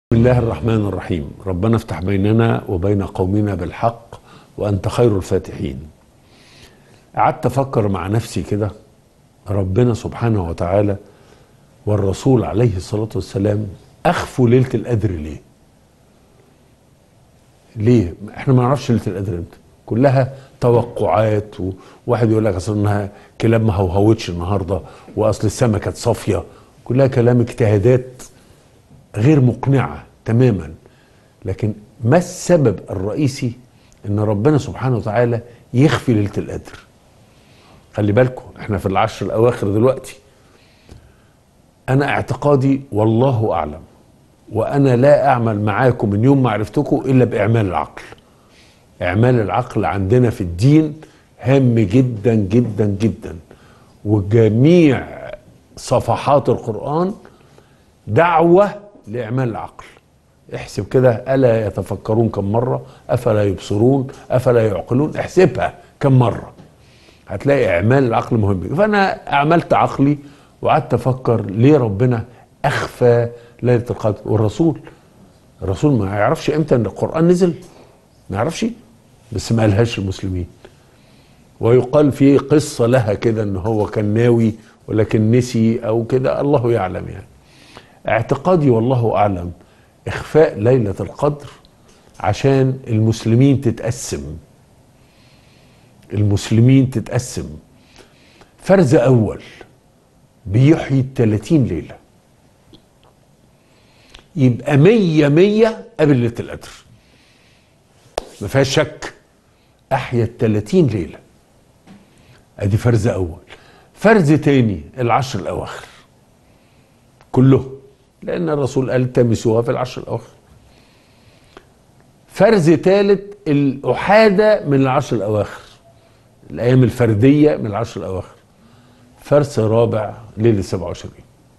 بسم الله الرحمن الرحيم ربنا افتح بيننا وبين قومنا بالحق وأنت خير الفاتحين قعدت أفكر مع نفسي كده ربنا سبحانه وتعالى والرسول عليه الصلاة والسلام أخفوا ليلة القدر ليه ليه احنا ما نعرفش ليلة القدر امتى كلها توقعات وواحد يقول لك اصل انها كلاب ما هوهوتش النهارده واصل السما كانت صافيه كلها كلام اجتهادات غير مقنعه تماما لكن ما السبب الرئيسي ان ربنا سبحانه وتعالى يخفي ليله القدر خلي بالكم احنا في العشر الاواخر دلوقتي انا اعتقادي والله اعلم وانا لا اعمل معاكم من يوم ما عرفتكم الا باعمال العقل اعمال العقل عندنا في الدين هام جدا جدا جدا وجميع صفحات القران دعوه لاعمال العقل احسب كده الا يتفكرون كم مره افلا يبصرون افلا يعقلون احسبها كم مره هتلاقي اعمال العقل مهم فانا عملت عقلي وقعدت افكر ليه ربنا اخفى ليله القدر والرسول الرسول ما يعرفش امتى ان القران نزل ما يعرفش بس ما قالهاش المسلمين ويقال في قصه لها كده ان هو كان ناوي ولكن نسي او كده الله يعلم يعني اعتقادي والله اعلم اخفاء ليله القدر عشان المسلمين تتقسم المسلمين تتقسم فرز اول بيحيي 30 ليله يبقى مية مية قبل ليله القدر ما فيهاش شك احيا ال 30 ليله ادي فرز اول فرز تاني العشر الاواخر كله لان الرسول قال التمسوها في العشر الاواخر فرز ثالث الاحاده من العشر الاواخر الايام الفرديه من العشر الاواخر فرز رابع ليله 27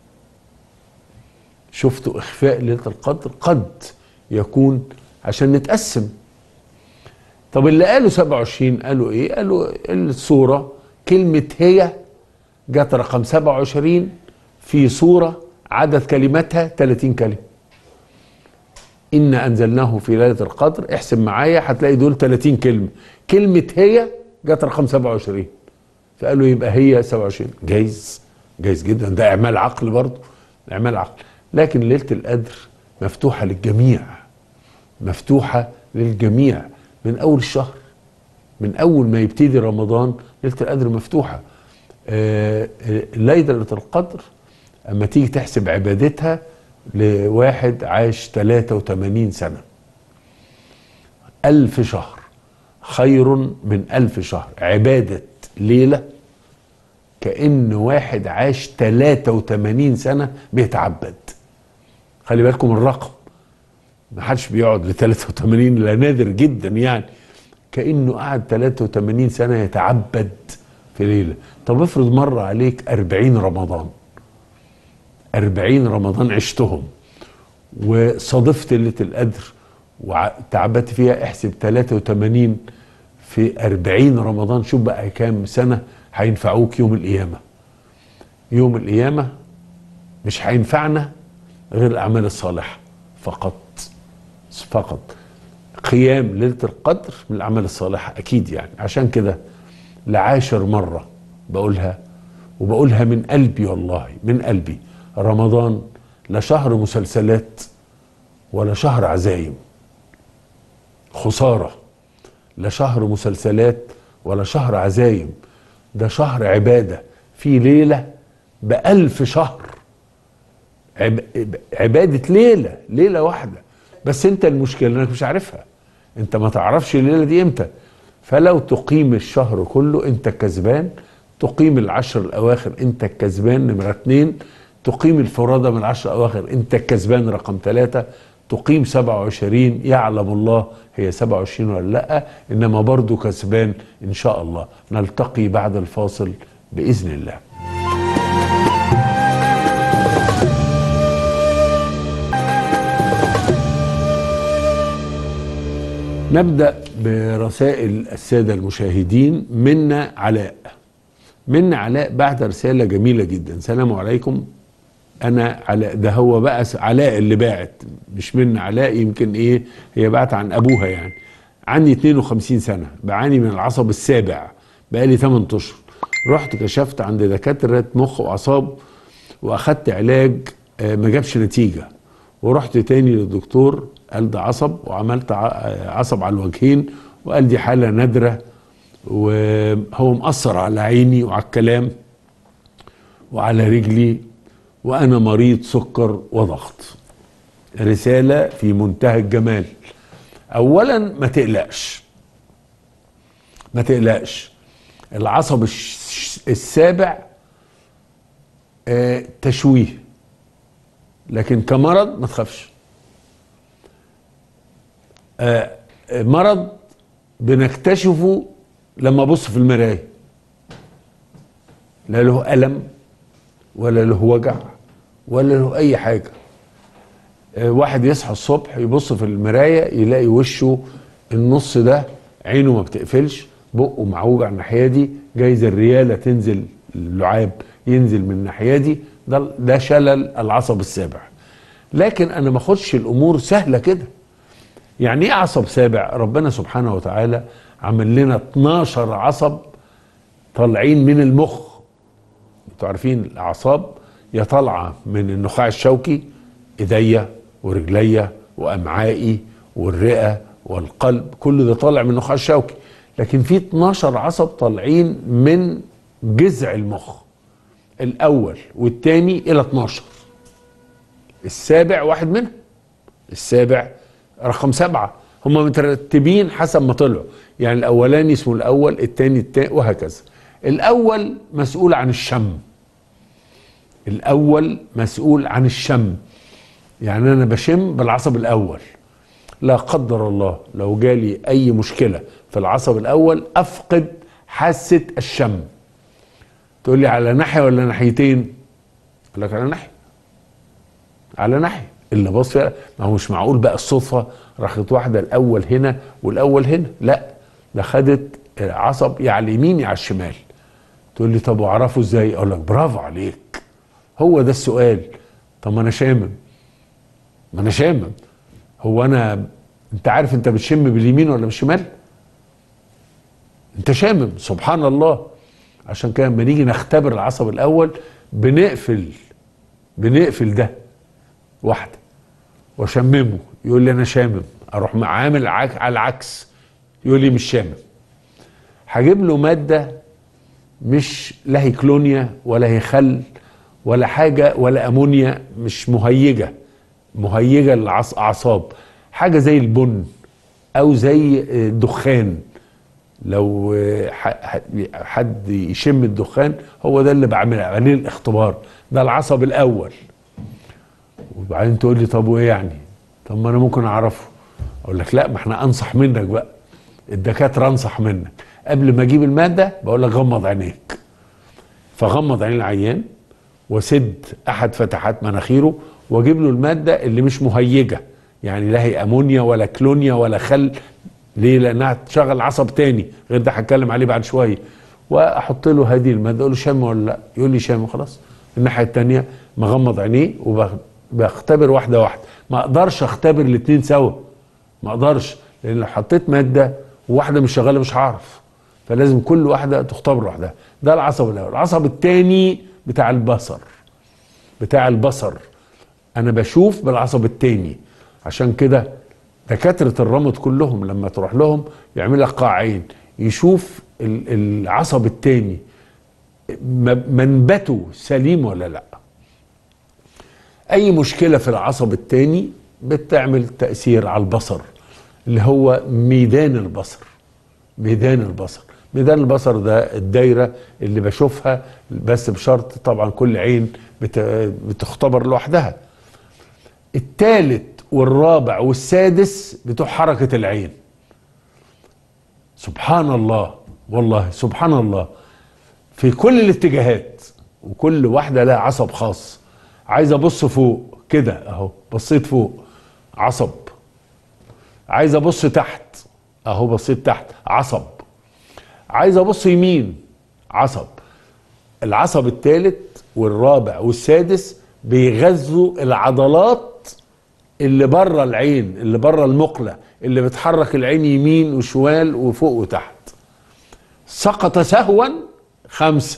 شفتوا اخفاء ليله القدر قد يكون عشان نتقسم طب اللي قالوا 27 قالوا ايه قالوا الصوره كلمه هي جت رقم 27 في صوره عدد كلماتها 30 كلمه إنا أنزلناه في ليلة القدر احسب معايا هتلاقي دول 30 كلمة كلمة هي جت رقم 27 فقالوا يبقى هي 27 جايز جايز جدا ده إعمال عقل برضه إعمال عقل لكن ليلة القدر مفتوحة للجميع مفتوحة للجميع من أول الشهر من أول ما يبتدي رمضان ليلة القدر مفتوحة آه ليلة القدر أما تيجي تحسب عبادتها لواحد عاش 83 سنة ألف شهر خير من ألف شهر عبادة ليلة كأن واحد عاش 83 سنة بيتعبد خلي بالكم الرقم ما حدش بيقعد ل 83 لا نادر جدا يعني كأنه قعد 83 سنة يتعبد في ليلة طب افرض مر عليك 40 رمضان أربعين رمضان عشتهم وصادفت ليلة القدر وتعبت فيها احسب 83 في 40 رمضان شوف بقى كام سنة هينفعوك يوم القيامة يوم القيامة مش هينفعنا غير الأعمال الصالحة فقط فقط قيام ليلة القدر من الأعمال الصالحة أكيد يعني عشان كده لعاشر مرة بقولها وبقولها من قلبي والله من قلبي رمضان لا شهر مسلسلات ولا شهر عزايم خسارة لا شهر مسلسلات ولا شهر عزايم ده شهر عبادة في ليلة بألف شهر عب... عبادة ليلة ليلة واحدة بس انت المشكلة انك مش عارفها انت ما تعرفش الليلة دي امتى فلو تقيم الشهر كله انت كسبان تقيم العشر الاواخر انت الكسبان نمرة اتنين تقيم الفرادة من العشر الأواخر أنت الكسبان رقم ثلاثة تقيم 27 يعلم الله هي 27 ولا لا إنما برضو كسبان إن شاء الله نلتقي بعد الفاصل بإذن الله نبدأ برسائل السادة المشاهدين منا علاء منا علاء بعد رسالة جميلة جدا سلام عليكم انا علاء ده هو بقى س- علاء اللي باعت مش من علاء يمكن ايه هي باعت عن ابوها يعني عندي 52 سنه بعاني من العصب السابع بقالي 8 اشهر رحت كشفت عند دكاتره مخ واعصاب واخدت علاج آه، ما جابش نتيجه ورحت تاني للدكتور قال ده عصب وعملت ع- آه، عصب على الوجهين وقال دي حاله نادره وهو مأثر على عيني وعلى الكلام وعلى رجلي وانا مريض سكر وضغط رساله في منتهى الجمال اولا ما تقلقش ما تقلقش العصب الش- السابع آه، تشويه لكن كمرض ما تخافش آه، آه، مرض بنكتشفه لما ابص في المرايه لا له الم ولا له وجع ولا له اي حاجه آه، واحد يصحى الصبح يبص في المرايه يلاقي وشه النص ده عينه ما بتقفلش بقه معوج على الناحيه دي جايز الرياله تنزل اللعاب ينزل من الناحيه دي ده ده شلل العصب السابع لكن انا ما اخدش الامور سهله كده يعني ايه عصب سابع ربنا سبحانه وتعالى عمل لنا 12 عصب طالعين من المخ انتوا عارفين الاعصاب يا طالعه من النخاع الشوكي ايديا ورجليا وامعائي والرئه والقلب كل ده طالع من النخاع الشوكي لكن في 12 عصب طالعين من جذع المخ الاول والثاني الى 12 السابع واحد منهم السابع رقم سبعة هم مترتبين حسب ما طلعوا يعني الأولاني اسمه الأول الثاني الثاني وهكذا الأول مسؤول عن الشم الأول مسؤول عن الشم يعني أنا بشم بالعصب الأول لا قدر الله لو جالي أي مشكلة في العصب الأول أفقد حاسة الشم تقول لي على ناحية ولا ناحيتين أقول لك على ناحية على ناحيه اللي بص فيها ما هو مش معقول بقى الصدفه راحت واحده الاول هنا والاول هنا لا ده خدت عصب يا على اليمين يا على الشمال تقول لي طب واعرفه ازاي اقول لك برافو عليك هو ده السؤال طب ما انا شامم ما انا شامم هو انا انت عارف انت بتشم باليمين ولا بالشمال انت شامم سبحان الله عشان كده لما نيجي نختبر العصب الاول بنقفل بنقفل ده واحده واشممه يقول لي انا شامم اروح عامل عك- على العكس يقول لي مش شامم هجيب له ماده مش لا هي كلونيا ولا هي خل ولا حاجه ولا امونيا مش مهيجه مهيجه للاعصاب حاجه زي البن او زي الدخان لو ح- ح- حد يشم الدخان هو ده اللي بعمل عليه الاختبار ده العصب الاول وبعدين تقول لي طب وايه يعني طب ما انا ممكن اعرفه اقول لك لا ما احنا انصح منك بقى الدكاتره انصح منك قبل ما اجيب الماده بقول لك غمض عينيك فغمض عين العيان وسد احد فتحات مناخيره واجيب له الماده اللي مش مهيجه يعني لا هي امونيا ولا كلونيا ولا خل ليه لانها تشغل عصب تاني غير ده هتكلم عليه بعد شويه واحط له هذه الماده اقول له شام ولا لا يقول لي شام خلاص الناحيه التانيه مغمض عينيه وبختبر واحده واحده ما اقدرش اختبر الاثنين سوا ما اقدرش لان لو حطيت ماده وواحده مش شغاله مش هعرف فلازم كل واحده تختبر لوحدها ده العصب الاول العصب الثاني بتاع البصر بتاع البصر انا بشوف بالعصب التاني عشان كده دكاتره الرمد كلهم لما تروح لهم يعمل لك قاعين يشوف ال- العصب التاني م- منبته سليم ولا لا اي مشكله في العصب التاني بتعمل تاثير على البصر اللي هو ميدان البصر ميدان البصر ميدان البصر ده الدايره اللي بشوفها بس بشرط طبعا كل عين بت- بتختبر لوحدها الثالث والرابع والسادس بتوع حركه العين سبحان الله والله سبحان الله في كل الاتجاهات وكل واحده لها عصب خاص عايز ابص فوق كده اهو بصيت فوق عصب عايز ابص تحت اهو بصيت تحت عصب عايز ابص يمين عصب العصب الثالث والرابع والسادس بيغذوا العضلات اللي بره العين اللي بره المقله اللي بتحرك العين يمين وشمال وفوق وتحت سقط سهوا خمسه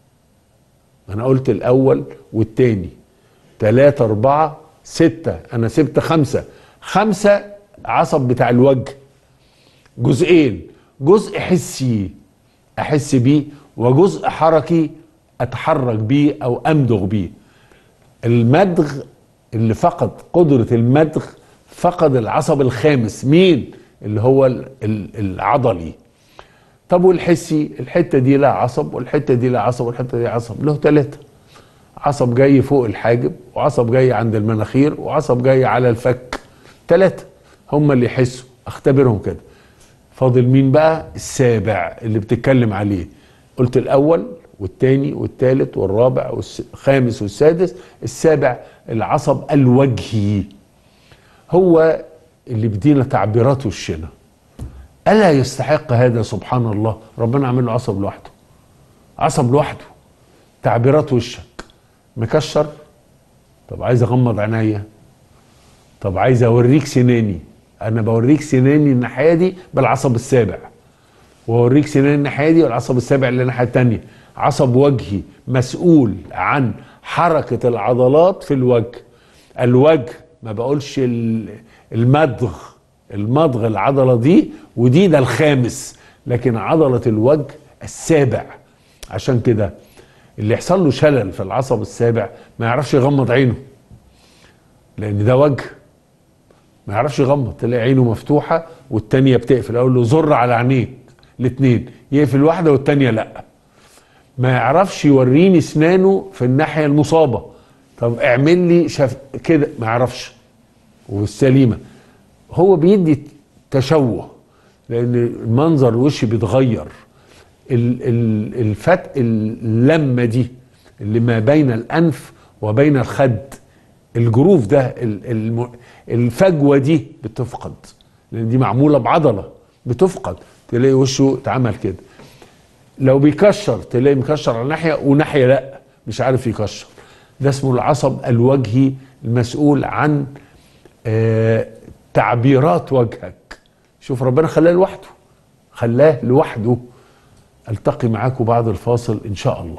انا قلت الاول والتاني تلاتة اربعة ستة انا سبت خمسة خمسة عصب بتاع الوجه جزئين جزء حسي احس بيه وجزء حركي اتحرك بيه او امدغ بيه المدغ اللي فقد قدرة المدغ فقد العصب الخامس مين اللي هو ال- ال- العضلي طب والحسي الحتة دي لها عصب والحتة دي لها عصب والحتة دي عصب له ثلاثة عصب جاي فوق الحاجب وعصب جاي عند المناخير وعصب جاي على الفك ثلاثة هم اللي يحسوا اختبرهم كده فاضل مين بقى السابع اللي بتتكلم عليه قلت الاول والتاني والتالت والرابع والخامس والسادس السابع العصب الوجهي هو اللي بدينا تعبيرات وشنا الا يستحق هذا سبحان الله ربنا عامل له عصب لوحده عصب لوحده تعبيرات وشك مكشر طب عايز اغمض عينيا طب عايز اوريك سناني انا بوريك سناني الناحيه دي بالعصب السابع واوريك سناني الناحيه دي والعصب السابع اللي الناحيه التانيه عصب وجهي مسؤول عن حركه العضلات في الوجه الوجه ما بقولش ال- المدغ المضغ العضله دي ودي ده الخامس لكن عضله الوجه السابع عشان كده اللي يحصل له شلل في العصب السابع ما يعرفش يغمض عينه لان ده وجه ما يعرفش يغمض تلاقي عينه مفتوحه والتانيه بتقفل اقول له زر على عينيك الاثنين يقفل واحده والتانيه لا ما يعرفش يوريني اسنانه في الناحيه المصابه طب اعمل لي شف... كده ما يعرفش والسليمه هو بيدي تشوه لان المنظر الوشي بيتغير ال- ال- الفت اللمه دي اللي ما بين الانف وبين الخد الجروف ده ال- الم- الفجوه دي بتفقد لان دي معموله بعضله بتفقد تلاقي وشه اتعمل كده لو بيكشر تلاقي مكشر على ناحيه وناحيه لا مش عارف يكشر ده اسمه العصب الوجهي المسؤول عن آه تعبيرات وجهك شوف ربنا خلاه لوحده خلاه لوحده التقي معاكم بعد الفاصل ان شاء الله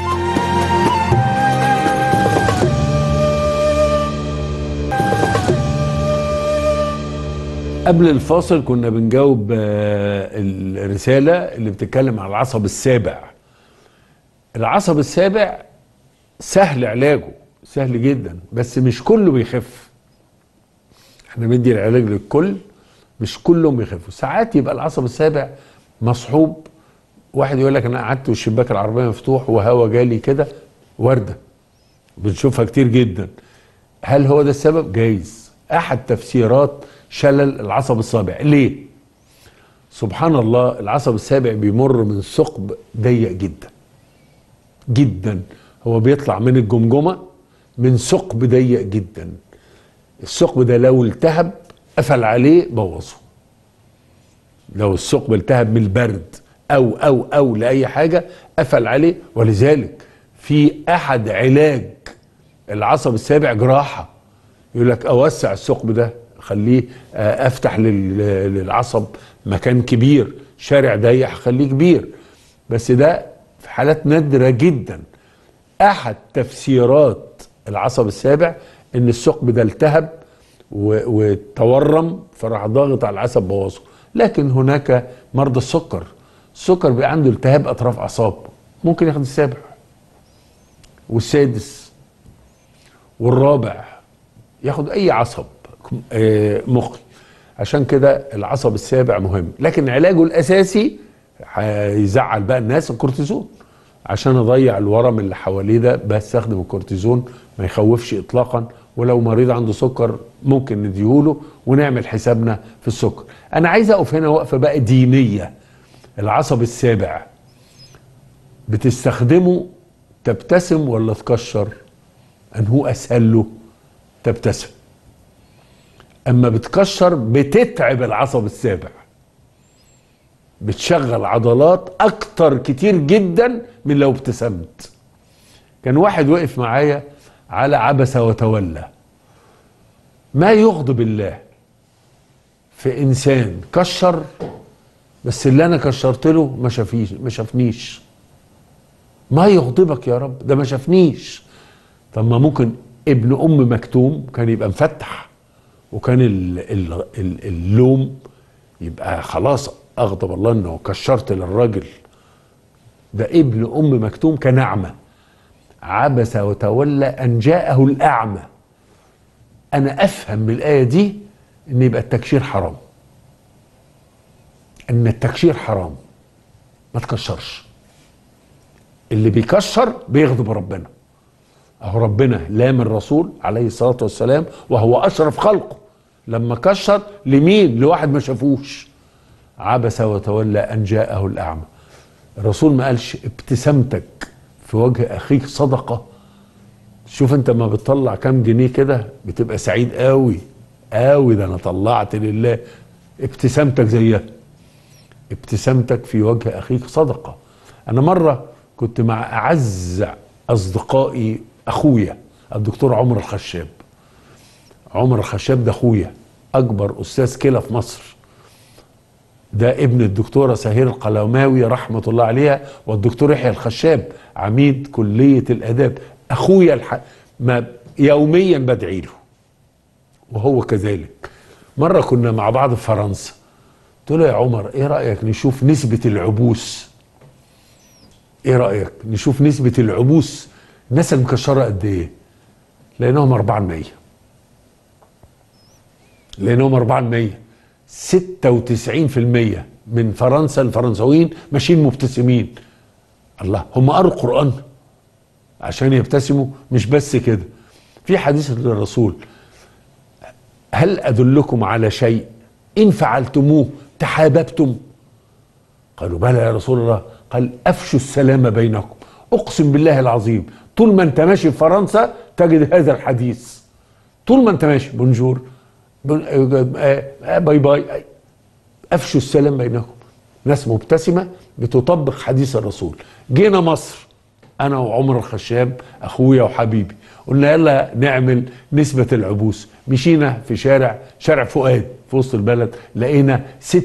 قبل الفاصل كنا بنجاوب آه، الرسالة اللي بتتكلم عن العصب السابع العصب السابع سهل علاجه سهل جدا بس مش كله بيخف احنا بندي العلاج للكل مش كلهم بيخفوا ساعات يبقى العصب السابع مصحوب واحد يقول لك انا قعدت والشباك العربيه مفتوح وهوا جالي كده ورده بنشوفها كتير جدا هل هو ده السبب جايز احد تفسيرات شلل العصب السابع ليه سبحان الله العصب السابع بيمر من ثقب ضيق جدا جدا هو بيطلع من الجمجمه من ثقب ضيق جدا الثقب ده لو التهب قفل عليه بوظه لو الثقب التهب من البرد او او او لاي حاجه قفل عليه ولذلك في احد علاج العصب السابع جراحه يقول لك اوسع الثقب ده خليه آه، افتح لل- للعصب مكان كبير شارع ضيق خليه كبير بس ده في حالات نادره جدا احد تفسيرات العصب السابع ان الثقب ده التهب و- وتورم فراح ضاغط على العصب بوظه لكن هناك مرضى السكر السكر بيبقى عنده التهاب اطراف اعصاب ممكن ياخد السابع والسادس والرابع ياخد اي عصب آه، مخي عشان كده العصب السابع مهم لكن علاجه الاساسي هيزعل بقى الناس الكورتيزون عشان اضيع الورم اللي حواليه ده بستخدم الكورتيزون ما يخوفش اطلاقا ولو مريض عنده سكر ممكن نديهوله ونعمل حسابنا في السكر انا عايز اقف هنا وقفه بقى دينيه العصب السابع بتستخدمه تبتسم ولا تكشر انه اسهل له تبتسم اما بتكشر بتتعب العصب السابع بتشغل عضلات اكتر كتير جدا من لو ابتسمت كان واحد وقف معايا على عبس وتولى ما يغضب الله في انسان كشر بس اللي انا كشرت له ما شافيش ما شافنيش ما يغضبك يا رب ده ما شافنيش طب ما ممكن ابن ام مكتوم كان يبقى مفتح وكان ال ال ال اللوم يبقى خلاص اغضب الله انه كشرت للراجل ده ابن ام مكتوم كان اعمى عبس وتولى ان جاءه الاعمى انا افهم من الايه دي ان يبقى التكشير حرام ان التكشير حرام ما تكشرش اللي بيكشر بيغضب ربنا اهو ربنا لام الرسول عليه الصلاه والسلام وهو اشرف خلقه لما كشر لمين لواحد ما شافوش عبس وتولى ان جاءه الاعمى الرسول ما قالش ابتسامتك في وجه اخيك صدقه شوف انت ما بتطلع كام جنيه كده بتبقى سعيد قوي قوي ده انا طلعت لله ابتسامتك زيها ابتسامتك في وجه اخيك صدقه انا مره كنت مع اعز اصدقائي اخويا الدكتور عمر الخشاب عمر الخشاب ده اخويا اكبر استاذ كلى في مصر ده ابن الدكتوره سهير القلماوي رحمه الله عليها والدكتور يحيى الخشاب عميد كليه الاداب اخويا الح... ما يوميا بدعي له وهو كذلك مره كنا مع بعض في فرنسا قلت له يا عمر ايه رايك نشوف نسبه العبوس ايه رايك نشوف نسبه العبوس الناس المكشره قد ايه لانهم 4% لانهم 4% 96% من فرنسا الفرنساويين ماشيين مبتسمين الله هم قروا القران عشان يبتسموا مش بس كده في حديث للرسول هل ادلكم على شيء ان فعلتموه تحاببتم قالوا بلى يا رسول الله قال افشوا السلام بينكم اقسم بالله العظيم طول ما انت ماشي في فرنسا تجد هذا الحديث طول ما انت ماشي بونجور بون آه باي باي افشوا السلام بينكم ناس مبتسمه بتطبق حديث الرسول جينا مصر انا وعمر الخشاب اخويا وحبيبي قلنا يلا نعمل نسبة العبوس مشينا في شارع شارع فؤاد في وسط البلد لقينا 96%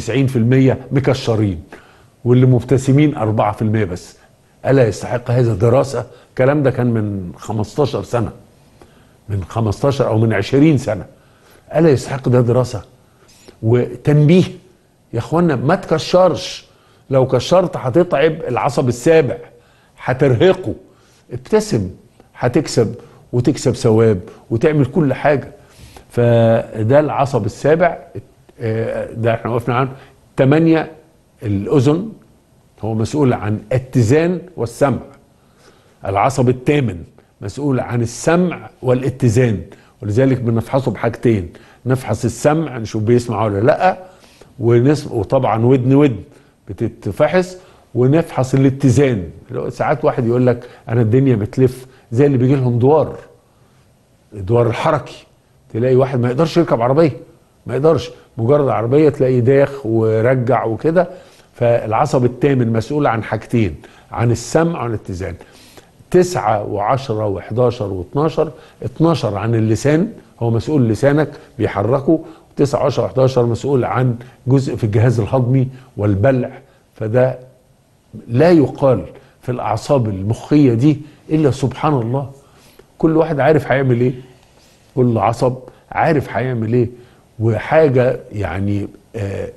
مكشرين واللي مبتسمين 4% بس ألا يستحق هذا دراسة الكلام ده كان من 15 سنة من 15 أو من 20 سنة ألا يستحق ده دراسة وتنبيه يا اخوانا ما تكشرش لو كشرت هتتعب العصب السابع هترهقه ابتسم هتكسب وتكسب ثواب وتعمل كل حاجه فده العصب السابع ده احنا وقفنا عنه ثمانية الأذن هو مسؤول عن اتزان والسمع العصب الثامن مسؤول عن السمع والاتزان ولذلك بنفحصه بحاجتين نفحص السمع نشوف بيسمع ولا لا ونسمع وطبعا ودن ودن بتتفحص ونفحص الاتزان ساعات واحد يقول لك انا الدنيا بتلف زي اللي بيجي لهم دوار الدوار الحركي تلاقي واحد ما يقدرش يركب عربيه ما يقدرش مجرد عربيه تلاقيه داخ ورجع وكده فالعصب الثامن مسؤول عن حاجتين عن السمع وعن الاتزان تسعة وعشرة وحداشر واتناشر اتناشر عن اللسان هو مسؤول لسانك بيحركه تسعة وعشرة وحداشر مسؤول عن جزء في الجهاز الهضمي والبلع فده لا يقال في الأعصاب المخية دي إلا سبحان الله كل واحد عارف هيعمل إيه كل عصب عارف هيعمل إيه وحاجة يعني آه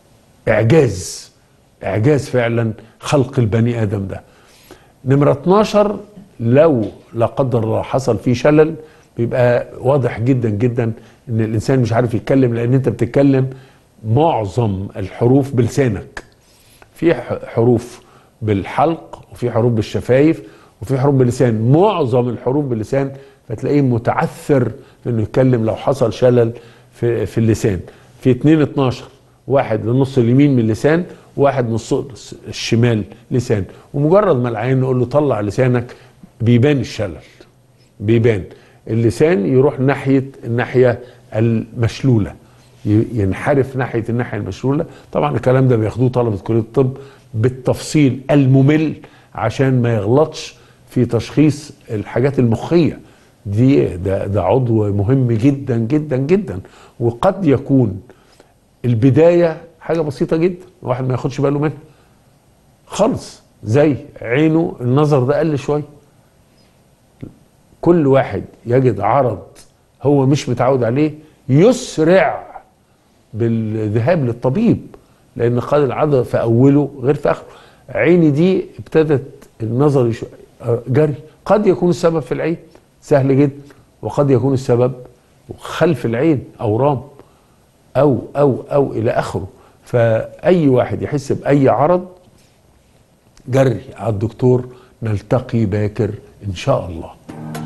إعجاز إعجاز فعلا خلق البني آدم ده نمرة 12 لو لا قدر الله حصل فيه شلل بيبقى واضح جدا جدا ان الانسان مش عارف يتكلم لان انت بتتكلم معظم الحروف بلسانك في حروف بالحلق وفي حروف بالشفايف وفي حروف باللسان معظم الحروف باللسان فتلاقيه متعثر في انه يتكلم لو حصل شلل في, في اللسان في 2 12 واحد للنص اليمين من اللسان واحد نص الشمال لسان ومجرد ما العين نقول له طلع لسانك بيبان الشلل بيبان اللسان يروح ناحيه الناحيه المشلوله ينحرف ناحيه الناحيه المشلوله طبعا الكلام ده بياخدوه طلبه كليه الطب بالتفصيل الممل عشان ما يغلطش في تشخيص الحاجات المخيه دي ده ده عضو مهم جدا جدا جدا وقد يكون البدايه حاجه بسيطه جدا الواحد ما ياخدش باله منها خالص زي عينه النظر ده قل شويه كل واحد يجد عرض هو مش متعود عليه يسرع بالذهاب للطبيب لان قد العضله في اوله غير في اخره عيني دي ابتدت النظر يش- آه، جري قد يكون السبب في العين سهل جدا وقد يكون السبب خلف العين اورام او او او الى اخره فاي واحد يحس باي عرض جري على الدكتور نلتقي باكر ان شاء الله